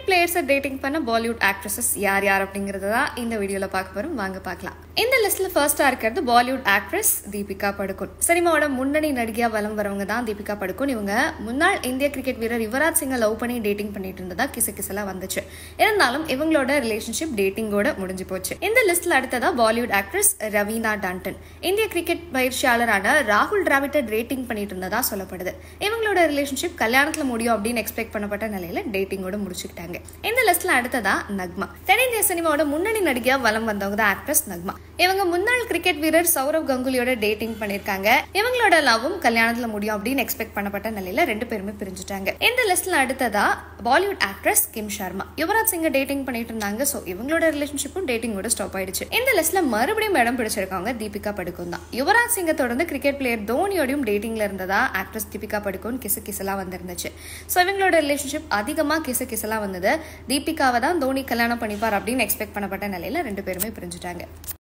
cricket பிளேயர்ஸை dating பண்ண Bollywood actresses யார் யார் அப்படிங்கறத தான் இந்த வீடியோல பார்க்க போறோம் வாங்க பார்க்கலாம் இந்த லிஸ்ட்ல ஃபர்ஸ்டா இருக்கிறது பாலிவுட் ஆக்ட்ரஸ் தீபிகா படுகோன் சினிமாவோட முன்னணி நடிகையா வலம் வரவங்க தான் தீபிகா படுகோன் இவங்க முன்னாள் இந்திய கிரிக்கெட் வீரர் யுவராஜ் சிங்கை லவ் பண்ணி டேட்டிங் பண்ணிட்டு இருந்ததா கிசு கிசலா வந்துச்சு இருந்தாலும் இவங்களோட ரிலேஷன்ஷிப் டேட்டிங்கோட முடிஞ்சு போச்சு இந்த லிஸ்ட்ல அடுத்ததா பாலிவுட் ஆக்ட்ரஸ் ரவீனா டாண்டன் இந்திய கிரிக்கெட் பயிற்சியாளரான ராகுல் டிராவிட்டை டேட்டிங் பண்ணிட்டு இருந்ததா சொல்லப்படுது இவங்களோட ரிலேஷன்ஷிப் கல்யாணத்துல முடியும் அப்படின்னு எக்ஸ்பெக்ட் பண்ணப்பட்ட நிலையில டேட்டிங்கோட முடிச்சுக்கிட்டாங்க இந்த லிஸ்ட்ல அடுத்ததா நக்மா தென்னிந்திய சினிமாவோட முன்னணி நடிகையா வலம் வந்தவங்க தான் ஆக்ட்ரஸ் நக்மா இவங்க முன்னாள் கிரிக்கெட் வீரர் சௌரவ் கங்குலியோட டேட்டிங் பண்ணிருக்காங்க இவங்களோட லவ்வும் கல்யாணத்துல முடியும் அப்படின்னு எக்ஸ்பெக்ட் பண்ணப்பட்ட நிலையில ரெண்டு பேருமே பிரிஞ்சுட்டாங்க இந்த லிஸ்ட்ல அடுத்ததா பாலிவுட் ஆக்ட்ரஸ் கிம் சர்மா யுவராஜ் சிங்க டேட்டிங் பண்ணிட்டு இருந்தாங்க சோ இவங்களோட ரிலேஷன்ஷிப்பும் டேட்டிங்கோட ஸ்டாப் ஆயிடுச்சு இந்த லிஸ்ட்ல மறுபடியும் இடம் பிடிச்சிருக்காங்க தீபிகா படுகோன் தான் யுவராஜ் சிங்கை தொடர்ந்து கிரிக்கெட் பிளேயர் தோனியோடையும் டேட்டிங்ல இருந்ததா ஆக்ட்ரஸ் தீபிகா படுகோன் கிசு கிசலா வந்திருந்துச்சு ஸோ இவங்களோட ரிலேஷன்ஷிப் அதிகமாக கிசு கிசலா வந்தது தீபிகாவை தான் தோனி கல்யாணம் பண்ணிப்பார் அப்படின்னு எக்ஸ்பெக்ட் பண்ணப்பட்ட நிலையில ரெண்டு பேருமே பிரிஞ்சுட்டாங்க